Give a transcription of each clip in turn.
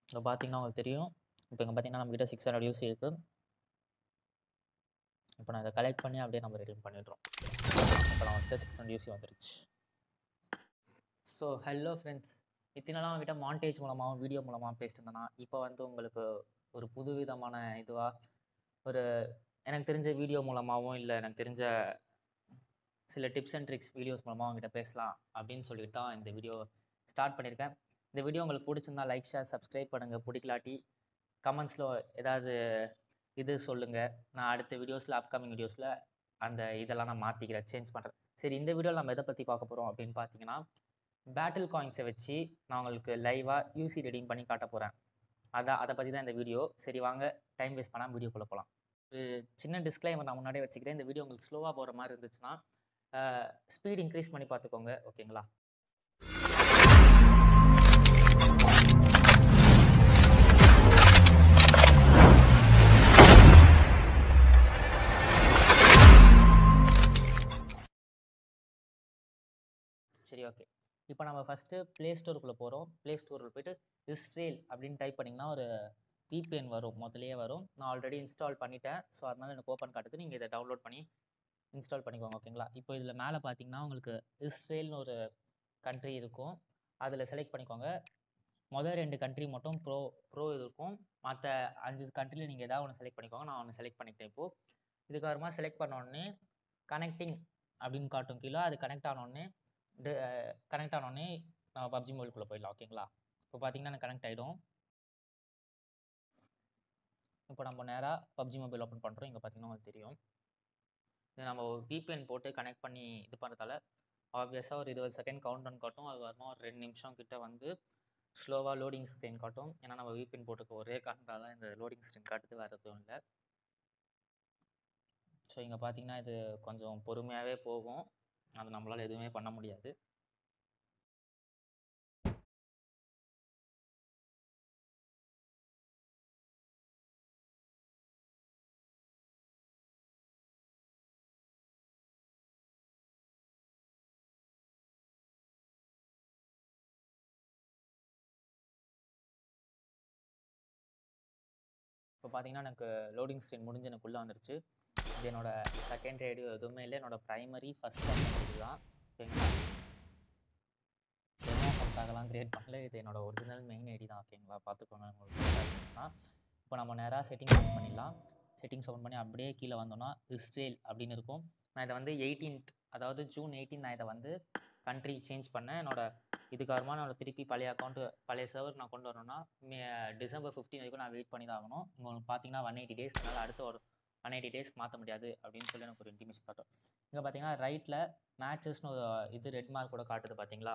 இப்போ பார்த்தீங்கன்னா உங்களுக்கு தெரியும் இப்போ இங்கே பார்த்தீங்கன்னா நம்மக்கிட்ட சிக்ஸ் ஹண்ட்ரட் யூஸ் இருக்குது இப்போ நான் இதை கலெக்ட் பண்ணி அப்படியே நம்ம ரெடி பண்ணிடுறோம் இப்போ நான் வந்துட்டு சிக்ஸ் ஹண்ட்ரட் யூசி வந்துருச்சு ஸோ ஹலோ ஃப்ரெண்ட்ஸ் இத்தனாலாம் அவங்ககிட்ட மாண்டேஜ் மூலமாகவும் வீடியோ மூலமாக பேசிட்டு இருந்தேன்னா இப்போ வந்து உங்களுக்கு ஒரு புது விதமான இதுவாக ஒரு எனக்கு தெரிஞ்ச வீடியோ மூலமாகவும் இல்லை எனக்கு தெரிஞ்ச சில டிப்ஸ் அண்ட் ட்ரிக்ஸ் வீடியோஸ் மூலமாக அவங்ககிட்ட பேசலாம் அப்படின்னு சொல்லிட்டு தான் இந்த வீடியோ ஸ்டார்ட் பண்ணியிருக்கேன் இந்த வீடியோ உங்களுக்கு பிடிச்சிருந்தா லைக் ஷேர் சப்ஸ்கிரைப் பண்ணுங்கள் பிடிக்கலாட்டி கமெண்ட்ஸில் ஏதாவது இது சொல்லுங்கள் நான் அடுத்த வீடியோஸில் அப்கமிங் வீடியோஸில் அந்த இதெல்லாம் நான் மாற்றிக்கிறேன் சேஞ்ச் பண்ணுறேன் சரி இந்த வீடியோவில் நம்ம எதை பற்றி பார்க்க போகிறோம் அப்படின்னு பார்த்தீங்கன்னா பேட்டில் காயின்ஸை வச்சு நான் உங்களுக்கு லைவாக யூசி ரெடீம் பண்ணி காட்ட போகிறேன் அதான் அதை பற்றி தான் இந்த வீடியோ சரி வாங்க டைம் வேஸ்ட் பண்ணாமல் வீடியோக்குள்ளே போகலாம் ஒரு சின்ன டிஸ்க்ளைமர் நான் முன்னாடியே வச்சுக்கிறேன் இந்த வீடியோ உங்களுக்கு ஸ்லோவாக போகிற மாதிரி இருந்துச்சுன்னா ஸ்பீட் இன்க்ரீஸ் பண்ணி பார்த்துக்கோங்க ஓகேங்களா சரி ஓகே இப்போ நம்ம ஃபஸ்ட்டு ப்ளே ஸ்டோருக்குள்ளே போகிறோம் ப்ளே ஸ்டோரில் போயிட்டு இஸ்ரேல் அப்படின்னு டைப் பண்ணிங்கன்னா ஒரு விபிஎன் வரும் முதலையே வரும் நான் ஆல்ரெடி இன்ஸ்டால் பண்ணிட்டேன் ஸோ அதனால் எனக்கு ஓப்பன் காட்டுது நீங்கள் இதை டவுன்லோட் பண்ணி இன்ஸ்டால் பண்ணிக்கோங்க ஓகேங்களா இப்போ இதில் மேலே பார்த்தீங்கன்னா உங்களுக்கு இஸ்ரேல்னு ஒரு கண்ட்ரி இருக்கும் அதில் செலக்ட் பண்ணிக்கோங்க மொதல் ரெண்டு கண்ட்ரி மட்டும் ப்ரோ ப்ரோ இருக்கும் மற்ற அஞ்சு கண்ட்ரியில் நீங்கள் ஏதாவது ஒன்று செலக்ட் பண்ணிக்கோங்க நான் ஒன்று செலக்ட் பண்ணிக்கிட்டேன் இப்போது இதுக்கப்புறமா செலக்ட் பண்ணோடனே கனெக்டிங் அப்படின்னு காட்டும் கீழே அது கனெக்ட் ஆனோடனே கனெக்ட் ஆனோடனே நம்ம பப்ஜி மொபைல்குள்ளே போயிடலாம் ஓகேங்களா இப்போ பார்த்தீங்கன்னா எனக்கு கனெக்ட் ஆகிடும் இப்போ நம்ம நேராக பப்ஜி மொபைல் ஓப்பன் பண்ணுறோம் இங்கே பார்த்தீங்கன்னா உங்களுக்கு தெரியும் இது நம்ம விபிஎன் போட்டு கனெக்ட் பண்ணி இது பண்ணுறதால ஆப்வியஸாக ஒரு இருபது செகண்ட் கவுண்ட் டவுன் காட்டும் அது வரணும் ஒரு ரெண்டு நிமிஷம் கிட்ட வந்து ஸ்லோவாக லோடிங் ஸ்க்ரீன் காட்டும் ஏன்னா நம்ம விபிஎன் போட்டுக்க ஒரே காரணத்தால் தான் இந்த லோடிங் ஸ்க்ரீன் காட்டுது வேறு எதுவும் இல்லை ஸோ இங்கே பார்த்தீங்கன்னா இது கொஞ்சம் பொறுமையாகவே போகும் அது நம்மளால் எதுவுமே பண்ண முடியாது இப்போ பார்த்தீங்கன்னா எனக்கு லோடிங் ஸ்க்ரீன் முடிஞ்சு எனக்கு உள்ளே வந்துருச்சு இது என்னோட செகண்ட் ரேடியோ எதுவுமே இல்லை என்னோட ப்ரைமரி ஃபஸ்ட் இது தான் ஓகேங்களா டெமோ அக்கௌண்ட்டாகலாம் க்ரியேட் பண்ணல இது என்னோட ஒரிஜினல் மெயின் ஐடி தான் ஓகேங்களா பார்த்துக்கோங்க உங்களுக்கு இருந்துச்சுன்னா இப்போ நம்ம நேராக செட்டிங்ஸ் ஓப்பன் பண்ணிடலாம் செட்டிங்ஸ் ஓப்பன் பண்ணி அப்படியே கீழே வந்தோம்னா இஸ்ரேல் அப்படின்னு இருக்கும் நான் இதை வந்து எயிட்டீன்த் அதாவது ஜூன் எயிட்டீன் நான் இதை வந்து கண்ட்ரி சேஞ்ச் பண்ணேன் என்னோட இதுக்கப்புறமா என்னோட திருப்பி பழைய அக்கௌண்ட்டு பழைய சர்வர் நான் கொண்டு வரணும்னா மே டிசம்பர் ஃபிஃப்டீன் வரைக்கும் நான் வெயிட் பண்ணி தான் ஆகணும் உங்களுக்கு பார்த்தீங்கன்னா ஒன் எயிட்டி டேஸ் என்னால் அடுத்த ஒரு ஒன் எயிட்டி டேஸ்க்கு மாற்ற முடியாது அப்படின்னு சொல்லி எனக்கு ஒரு இன்டிமேஷன் காட்டும் இங்கே பார்த்தீங்கன்னா ரைட்டில் மேட்சஸ்னு ஒரு இது ரெட் மார்க் கூட காட்டுது பார்த்தீங்களா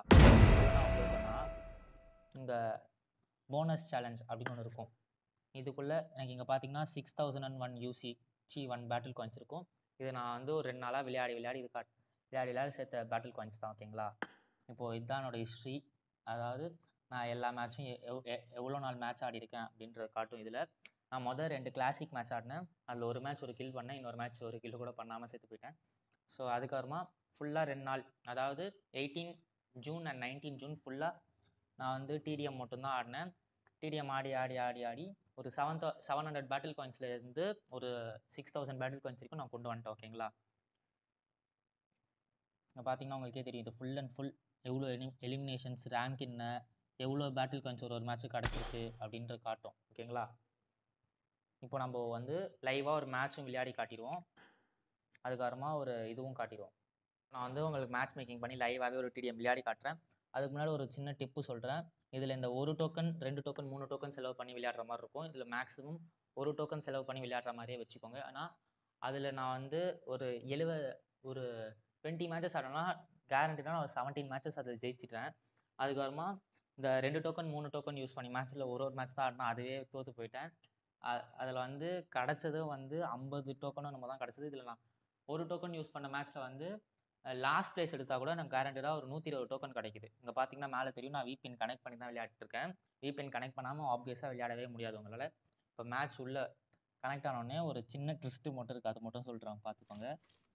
இங்கே போனஸ் சேலஞ்ச் அப்படின்னு ஒன்று இருக்கும் இதுக்குள்ளே எனக்கு இங்கே பார்த்தீங்கன்னா six thousand and one UC C one battle coins இருக்கும் இது நான் வந்து ஒரு ரெண்டு நாளாக விளையாடி விளையாடி இது காட் விளையாடி விளையாடி சேர்த்த பேட்டில் காயின்ஸ் தான் ஓகேங்களா இப்போது இதுதான் என்னோடய ஹிஸ்ட்ரி அதாவது நான் எல்லா மேட்சும் எவ்வளோ நாள் மேட்ச் ஆடிருக்கேன் அப்படின்றத காட்டும் இதில் நான் மொதல் ரெண்டு கிளாசிக் மேட்ச் ஆடினேன் அதில் ஒரு மேட்ச் ஒரு கில் பண்ணேன் இன்னொரு மேட்ச் ஒரு கில் கூட பண்ணாமல் சேர்த்து போயிட்டேன் ஸோ அதுக்கப்புறமா ஃபுல்லாக ரெண்டு நாள் அதாவது eighteen June and nineteen June ஃபுல்லாக நான் வந்து டிடிஎம் மட்டும்தான் ஆடினேன் டிடிஎம் ஆடி ஆடி ஆடி ஆடி ஒரு seven thou seven hundred battle காயின்ஸ்லேருந்து ஒரு சிக்ஸ் தௌசண்ட் பேட்டில் காயின்ஸ் வரைக்கும் நான் கொண்டு வந்துட்டேன் ஓகேங்களா இங்கே பார்த்தீங்கன்னா உங்களுக்கே தெரியும் இது ஃபுல் அண்ட் ஃபுல் எவ்வளோ எலி எலிமினேஷன்ஸ் ரேங்க் என்ன எவ்வளோ பேட்டில் காயின்ஸ் ஒரு ஒரு மேட்ச்சு கிடச்சிருக்கு அப்படின்ற காட்டும் ஓகேங்களா இப்போ நம்ம வந்து லைவாக ஒரு மேட்ச்சும் விளையாடி காட்டிடுவோம் அதுக்கப்புறமா ஒரு இதுவும் காட்டிடுவோம் நான் வந்து உங்களுக்கு மேட்ச் மேக்கிங் பண்ணி லைவாகவே ஒரு டிடிஎம் விளையாடி காட்டுறேன் அதுக்கு முன்னாடி ஒரு சின்ன டிப்பு சொல்கிறேன் இதில் இந்த ஒரு டோக்கன் ரெண்டு டோக்கன் மூணு டோக்கன் செலவு பண்ணி விளையாடுற மாதிரி இருக்கும் இதில் மேக்ஸிமம் ஒரு டோக்கன் செலவு பண்ணி விளையாடுற மாதிரியே வச்சுக்கோங்க ஆனால் அதில் நான் வந்து ஒரு எழுவ ஒரு டுவெண்ட்டி மேட்சஸ் ஆடணும்னா கேரண்டினா நான் ஒரு செவன்டீன் மேட்சஸ் அதில் ஜெயிச்சிட்டேன் அதுக்கப்புறமா இந்த ரெண்டு டோக்கன் மூணு டோக்கன் யூஸ் பண்ணி மேட்ச்சில் ஒரு ஒரு மேட்ச் தான் ஆடினா அதுவே தோற்று போயிட்டேன் அதில் வந்து கிடச்சதும் வந்து ஐம்பது டோக்கனும் நம்ம தான் கிடச்சது இதில் நான் ஒரு டோக்கன் யூஸ் பண்ண மேட்ச்சில் வந்து லாஸ்ட் பிளேஸ் எடுத்தால் கூட எனக்கு கேரண்டடாக ஒரு நூற்றி இருபது டோக்கன் கிடைக்குது இங்கே பார்த்தீங்கன்னா மேலே தெரியும் நான் விபிஎன் கனெக்ட் பண்ணி தான் விளையாட்டுருக்கேன் விபிஎன் கனெக்ட் பண்ணாமல் ஆப்வியஸாக விளையாடவே முடியாது உங்களால் இப்போ மேட்ச் உள்ளே கனெக்ட் ஆனோடனே ஒரு சின்ன ட்விஸ்ட்டு மட்டும் இருக்குது அது மட்டும் சொல்கிறேன் பார்த்துக்கோங்க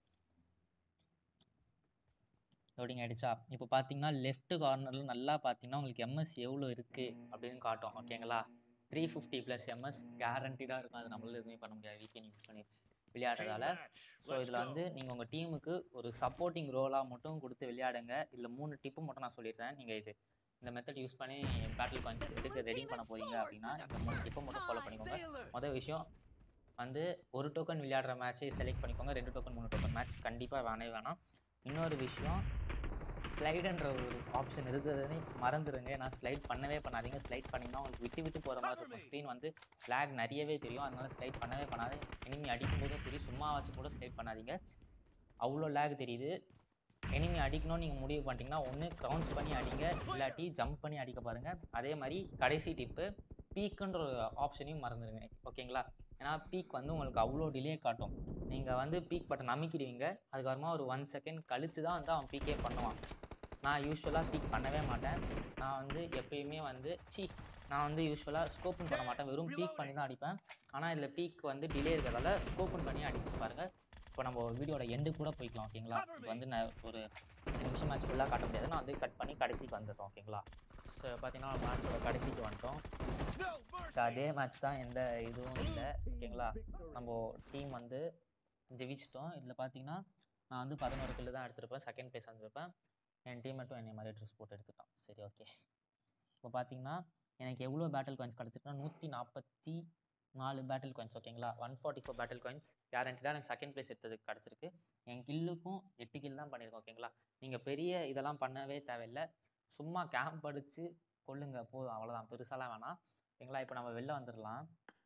லோடிங் ஆகிடுச்சா இப்போ பார்த்தீங்கன்னா லெஃப்ட் கார்னரில் நல்லா பார்த்தீங்கன்னா உங்களுக்கு எம்எஸ் எவ்வளோ இருக்குது அப்படின்னு காட்டும் ஓகேங்களா த்ரீ ஃபிஃப்டி ப்ளஸ் எம்எஸ் கேரண்டீடாக இருக்கும் அது நம்மளால எதுவுமே பண்ண முடியாது வீக்கெண்ட் யூஸ் பண்ணி விளையாடுறதால ஸோ இதில் வந்து நீங்கள் உங்கள் டீமுக்கு ஒரு சப்போர்ட்டிங் ரோலாக மட்டும் கொடுத்து விளையாடுங்க இல்லை மூணு டிப்பு மட்டும் நான் சொல்லிடுறேன் நீங்கள் இது இந்த மெத்தட் யூஸ் பண்ணி பேட்டில் காயின்ஸ் எடுத்து ரெடி பண்ண போறீங்க அப்படின்னா இந்த மூணு டிப்பை மட்டும் ஃபாலோ பண்ணிக்கோங்க மொதல் விஷயம் வந்து ஒரு டோக்கன் விளையாடுற மேட்ச்சை செலக்ட் பண்ணிக்கோங்க ரெண்டு டோக்கன் மூணு டோக்கன் மேட்ச் கண்டிப்பாக வேணவே வேணாம் இன்னொரு விஷயம் ஸ்லைடுன்ற ஒரு ஆப்ஷன் இருக்குதுன்னு மறந்துடுங்க ஏன்னா ஸ்லைட் பண்ணவே பண்ணாதீங்க ஸ்லைட் பண்ணிங்கன்னா உங்களுக்கு விட்டு விட்டு போகிற மாதிரி இருக்கும் ஸ்க்ரீன் வந்து லேக் நிறையவே தெரியும் அதனால ஸ்லைட் பண்ணவே பண்ணாது எனிமி அடிக்கும் போதும் சரி சும்மா வச்சு கூட ஸ்லைட் பண்ணாதீங்க அவ்வளோ லேக் தெரியுது எனிமி அடிக்கணும்னு நீங்கள் முடிவு பண்ணிட்டீங்கன்னா ஒன்று கவுன்ஸ் பண்ணி அடிங்க இல்லாட்டி ஜம்ப் பண்ணி அடிக்க பாருங்கள் அதே மாதிரி கடைசி டிப்பு பீக்குன்ற ஒரு ஆப்ஷனையும் மறந்துடுங்க ஓகேங்களா ஏன்னா பீக் வந்து உங்களுக்கு அவ்வளோ டிலே காட்டும் நீங்கள் வந்து பீக் பட்டன் அமைக்கிடுவீங்க அதுக்கப்புறமா ஒரு ஒன் செகண்ட் கழிச்சு தான் வந்து அவன் பீக்கே பண்ணுவான் நான் யூஸ்வலாக பீக் பண்ணவே மாட்டேன் நான் வந்து எப்பயுமே வந்து சி நான் வந்து யூஸ்வலாக ஸ்கோப்பன் பண்ண மாட்டேன் வெறும் பீக் பண்ணி தான் அடிப்பேன் ஆனால் இதில் பீக் வந்து டிலே இருக்கிறதால ஸ்கோப்பன் பண்ணி அடிச்சு பாருங்கள் இப்போ நம்ம வீடியோட எண்டு கூட போய்க்கலாம் ஓகேங்களா இப்போ வந்து நான் ஒரு ரெண்டு நிமிஷம் மேட்ச் ஃபுல்லாக காட்ட முடியாது நான் வந்து கட் பண்ணி கடைசிக்கு வந்துடுறோம் ஓகேங்களா ஸோ பார்த்தீங்கன்னா மேட்சோட கடைசிக்கு வந்துட்டோம் ஸோ அதே மேட்ச் தான் எந்த இதுவும் இல்லை ஓகேங்களா நம்ம டீம் வந்து ஜெயிச்சிட்டோம் இதில் பார்த்தீங்கன்னா நான் வந்து பதினோரு கில்லு தான் எடுத்திருப்பேன் செகண்ட் பிளேஸ் வந்திருப்பேன் என் டீம் மட்டும் என்னை மாதிரி ட்ரெஸ் போட்டு எடுத்துட்டான் சரி ஓகே இப்போ பார்த்தீங்கன்னா எனக்கு எவ்வளோ பேட்டில் காயின்ஸ் கிடச்சிருக்குன்னா நூற்றி நாற்பத்தி நாலு பேட்டில் காயின்ஸ் ஓகேங்களா one forty four battle coins கேரண்டடாக எனக்கு செகண்ட் பிளேஸ் எடுத்ததுக்கு கிடச்சிருக்கு என் கில்லுக்கும் எட்டு கில் தான் பண்ணியிருக்கோம் ஓகேங்களா நீங்கள் பெரிய இதெல்லாம் பண்ணவே தேவையில்லை சும்மா கேம்ப் அடித்து கொல்லுங்க போதும் அவ்வளோதான் பெருசாலாம் வேணாம் ஓகேங்களா இப்போ நம்ம வெளில வந்துடலாம்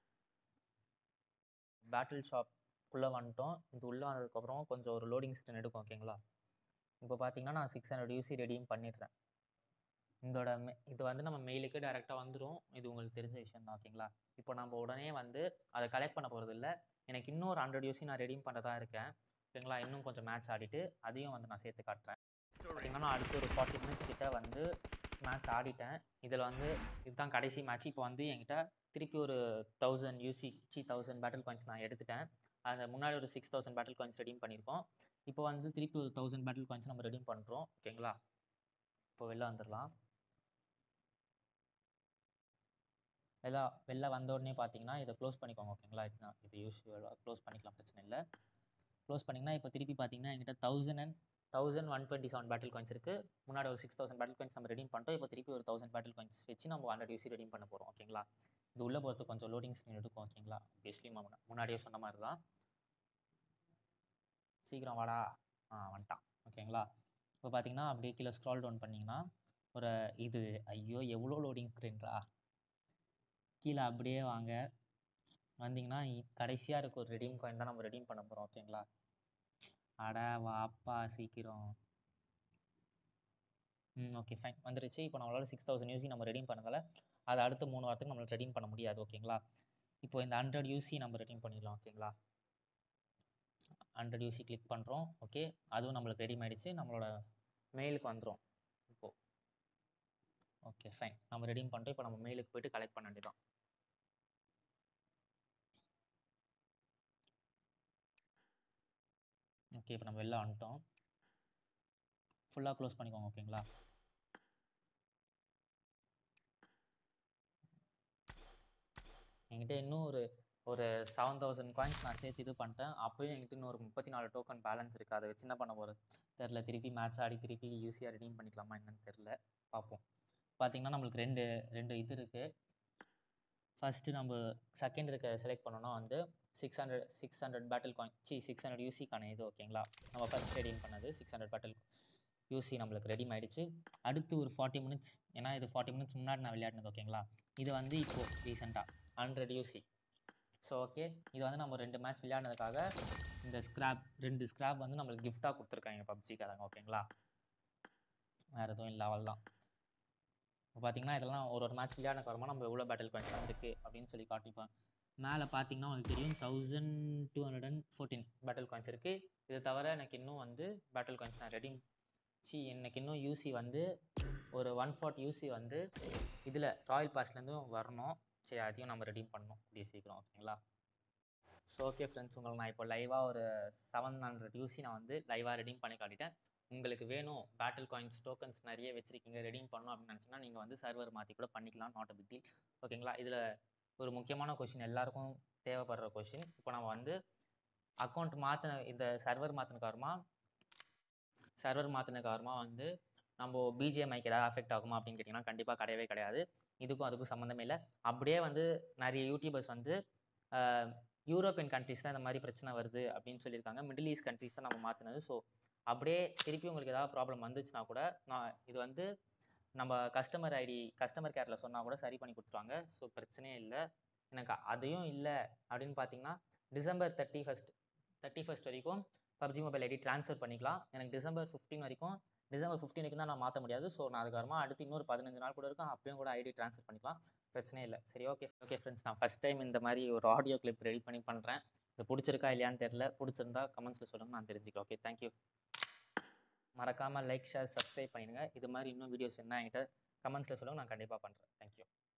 பேட்டில் ஷாப்குள்ளே வந்துட்டோம் இது உள்ளே வந்ததுக்கப்புறம் கொஞ்சம் ஒரு லோடிங் ஸ்க்ரீன் எடுக்கும் ஓகேங்களா இப்போ பார்த்தீங்கன்னா நான் சிக்ஸ் ஹண்ட்ரட் யூசி ரெடியும் பண்ணிடுறேன் இதோட மெ இது வந்து நம்ம மெயிலுக்கு டேரெக்டாக வந்துடும் இது உங்களுக்கு தெரிஞ்ச விஷயம் தான் ஓகேங்களா இப்போ நம்ம உடனே வந்து அதை கலெக்ட் பண்ண போகிறது இல்லை எனக்கு இன்னும் ஒரு ஹண்ட்ரட் யூசி நான் ரெடியும் பண்ணுறதா இருக்கேன் ஓகேங்களா இன்னும் கொஞ்சம் மேட்ச் ஆடிட்டு அதையும் வந்து நான் சேர்த்து காட்டுறேன் பார்த்தீங்கன்னா நான் அடுத்து ஒரு ஃபார்ட்டி மினிட்ஸ் கிட்ட வந்து மேட்ச் ஆடிட்டேன் இதில் வந்து இதுதான் கடைசி மேட்ச் இப்போ வந்து என்கிட்ட திருப்பி ஒரு thousand UC C thousand battle coins நான் எடுத்துட்டேன் அந்த முன்னாடி ஒரு six thousand battle coins redeem பண்ணியிருக்கோம் இப்போ வந்து திருப்பி ஒரு தௌசண்ட் பேட்டில் காயின்ஸ் நம்ம ரெடீம் பண்ணுறோம் ஓகேங்களா இப்போ வெளில வந்துடலாம் வெளில வெளில வந்த உடனே பார்த்தீங்கன்னா இதை க்ளோஸ் பண்ணிக்கோங்க ஓகேங்களா இது நான் இது யூஸ்வலாக க்ளோஸ் பண்ணிக்கலாம் பிரச்சனை இல்லை க்ளோஸ் பண்ணிங்கன்னா இப்போ திருப்பி பார்த்தீங்கன்னா என்கிட்ட thousand and thousand one twenty seven battle coins இருக்குது முன்னாடி ஒரு சிக்ஸ் தௌசண்ட் பேட்டில் காயின்ஸ் நம்ம ரெடீம் பண்ணிட்டோம் இப்போ திருப்பி ஒரு தௌசண்ட் பேட்டில் காயின்ஸ் வச்சு நம்ம ஹண்ட்ரட் யூசி ரெடீம் பண்ண போகிறோம் ஓகேங்களா இது உள்ளே போகிறது கொஞ்சம் லோடிங் ஸ்க்ரீன் எடுக்கும் ஓகேங்களா ஆப்வியஸ்லி முன்னாடியே சொன்ன மாதிரி தான் சீக்கிரம் வாடா ஆ வந்துட்டான் ஓகேங்களா இப்போ பார்த்தீங்கன்னா அப்படியே கீழே ஸ்க்ரால் டவுன் பண்ணிங்கன்னா ஒரு இது ஐயோ எவ்வளோ லோடிங் ஸ்க்ரீன்ரா கீழே அப்படியே வாங்க வந்தீங்கன்னா கடைசியாக இருக்க ஒரு ரெடீம் காயின் தான் நம்ம ரெடீம் பண்ண போகிறோம் ஓகேங்களா அட வாப்பா சீக்கிரம் ம் ஓகே ஃபைன் வந்துருச்சு இப்போ நம்மளால சிக்ஸ் தௌசண்ட் யூசி நம்ம ரெடீம் பண்ணதால அது அடுத்த மூணு வாரத்துக்கு நம்மளால் ரெடீம் பண்ண முடியாது ஓகேங்களா இப்போ இந்த ஹண்ட்ரட் யூசி நம்ம ரெடீம் பண்ணிடலாம் ஓகேங்களா ஹண்ட்ரட் யூசி கிளிக் பண்ணுறோம் ஓகே அதுவும் நம்மளுக்கு ரெடி ஆயிடுச்சு நம்மளோட மெயிலுக்கு வந்துடும் இப்போது ஓகே ஃபைன் நம்ம ரெடீம் பண்ணிட்டோம் இப்போ நம்ம மெயிலுக்கு போயிட்டு கலெக்ட் பண்ண வேண்டியதான் ஓகே இப்போ நம்ம வெளில வந்துட்டோம் ஃபுல்லாக க்ளோஸ் பண்ணிக்கோங்க ஓகேங்களா என்கிட்ட இன்னும் ஒரு ஒரு செவன் தௌசண்ட் காயின்ஸ் நான் சேர்த்து இது பண்ணிட்டேன் அப்போயும் என்கிட்ட இன்னும் ஒரு முப்பத்தி நாலு டோக்கன் பேலன்ஸ் இருக்குது அதை வச்சு என்ன பண்ண போகிறது தெரில திருப்பி மேட்ச் ஆடி திருப்பி யூஸியாக ரெடீம் பண்ணிக்கலாமா என்னன்னு தெரில பார்ப்போம் பார்த்தீங்கன்னா நம்மளுக்கு ரெண்டு ரெண்டு இது இருக்குது ஃபஸ்ட்டு நம்ம செகண்ட் இருக்க செலக்ட் பண்ணோன்னா வந்து six hundred six hundred battle coin C six hundred யூசிக்கான இது ஓகேங்களா நம்ம ஃபஸ்ட் ரெடீம் பண்ணது சிக்ஸ் ஹண்ட்ரட் பேட்டில் யூசி நம்மளுக்கு ரெடி ஆயிடுச்சு அடுத்து ஒரு ஃபார்ட்டி மினிட்ஸ் ஏன்னா இது ஃபார்ட்டி மினிட்ஸ் முன்னாடி நான் விளையாடினது ஓகேங்களா இது வந்து இப்போது ரீசெண்டாக ஹண்ட்ரட் யூசி ஸோ ஓகே இது வந்து நம்ம ரெண்டு மேட்ச் விளையாடினதுக்காக இந்த ஸ்க்ராப் ரெண்டு ஸ்க்ராப் வந்து நம்மளுக்கு கிஃப்டாக கொடுத்துருக்காங்க பப்ஜிக்காரங்க ஓகேங்களா வேறு எதுவும் இல்லை அவள் தான் இப்போ பார்த்தீங்கன்னா இதெல்லாம் ஒரு ஒரு மேட்ச் விளையாடின அப்புறமா நம்ம எவ்வளோ பேட்டில் காயின்ஸ் வந்திருக்கு அப்படின்னு சொல்லி காட்டிப்பேன் மேலே பார்த்தீங்கன்னா உங்களுக்கு தெரியும் thousand two hundred and fourteen battle coins இருக்குது இது தவிர எனக்கு இன்னும் வந்து பேட்டில் காயின்ஸ் நான் ரெடி சி எனக்கு இன்னும் யூசி வந்து ஒரு ஒன் ஃபார்ட்டி யூசி வந்து இதில் ராயல் பாஸ்லேருந்தும் வரணும் சரி அதையும் நம்ம ரெடீம் பண்ணணும் கூடிய சீக்கிரம் ஓகேங்களா ஸோ ஓகே ஃப்ரெண்ட்ஸ் உங்களை நான் இப்போ லைவாக ஒரு செவன் ஹண்ட்ரட் யூசி நான் வந்து லைவாக ரெடீம் பண்ணி காட்டிட்டேன் உங்களுக்கு வேணும் பேட்டில் காயின்ஸ் டோக்கன்ஸ் நிறைய வச்சிருக்கீங்க ரெடீம் பண்ணணும் அப்படின்னு நினச்சிங்கன்னா நீங்கள் வந்து சர்வர் மாற்றி கூட பண்ணிக்கலாம் நாட் அ பிக் டீல் ஓகேங்களா இதில் ஒரு முக்கியமான கொஷின் எல்லாருக்கும் தேவைப்படுற கொஷின் இப்போ நம்ம வந்து அக்கௌண்ட் மாற்றின இந்த சர்வர் மாற்றின காரணமாக சர்வர் மாற்றின காரணமாக வந்து நம்ம பிஜிஎம்ஐக்கு ஏதாவது அஃபெக்ட் ஆகுமா அப்படின்னு கேட்டிங்கன்னா கண்டிப்பாக கிடையவே கிடையாது இதுக்கும் அதுக்கும் சம்மந்தமே இல்லை அப்படியே வந்து நிறைய யூடியூபர்ஸ் வந்து ஆஹ், யூரோப்பியன் கண்ட்ரிஸ் தான் இந்த மாதிரி பிரச்சனை வருது அப்படின்னு சொல்லியிருக்காங்க மிடில் ஈஸ்ட் கண்ட்ரிஸ் தான் நம்ம மாற்றினது ஸோ அப்படியே திருப்பி உங்களுக்கு ஏதாவது ப்ராப்ளம் வந்துச்சுன்னா கூட நான் இது வந்து நம்ம கஸ்டமர் ஐடி கஸ்டமர் கேரில் சொன்னால் கூட சரி பண்ணி கொடுத்துருவாங்க ஸோ பிரச்சனையே இல்லை எனக்கு அதையும் இல்லை அப்படின்னு பார்த்தீங்கன்னா December thirty first thirty first வரைக்கும் பப்ஜி மொபைல் ஐடி ட்ரான்ஸ்ஃபர் பண்ணிக்கலாம் எனக்கு டிசம்பர் ஃபிஃப்டீன் வரைக்கும் டிசம்பர் ஃபிஃப்டீன் வரைக்கும் தான் நான் மாற்ற முடியாது ஸோ நான் அதுக்கப்புறமா அடுத்து இன்னொரு பதினஞ்சு நாள் கூட இருக்கும் அப்பயும் கூட ஐடி ட்ரான்ஸ்ஃபர் பண்ணிக்கலாம் பிரச்சனையே இல்லை சரி ஓகே ஓகே ஃப்ரெண்ட்ஸ் நான் ஃபஸ்ட் டைம் இந்த மாதிரி ஒரு ஆடியோ கிளிப் ரெடி பண்ணி பண்ணுறேன் இது பிடிச்சிருக்கா இல்லையான்னு தெரில பிடிச்சிருந்தா கமெண்ட்ஸில் சொல்லுங்கள் நான் தெரிஞ்சுக்கிறேன் ஓகே தேங்க்யூ மறக்காமல் லைக் ஷேர் சப்ஸ்கிரைப் பண்ணிடுங்க இது மாதிரி இன்னும் வீடியோஸ் என்ன என்கிட்ட கமெண்ட்ஸில் சொல்லுங்கள் நான் கண்டிப்பாக பண்ணுறேன் தேங்க்யூ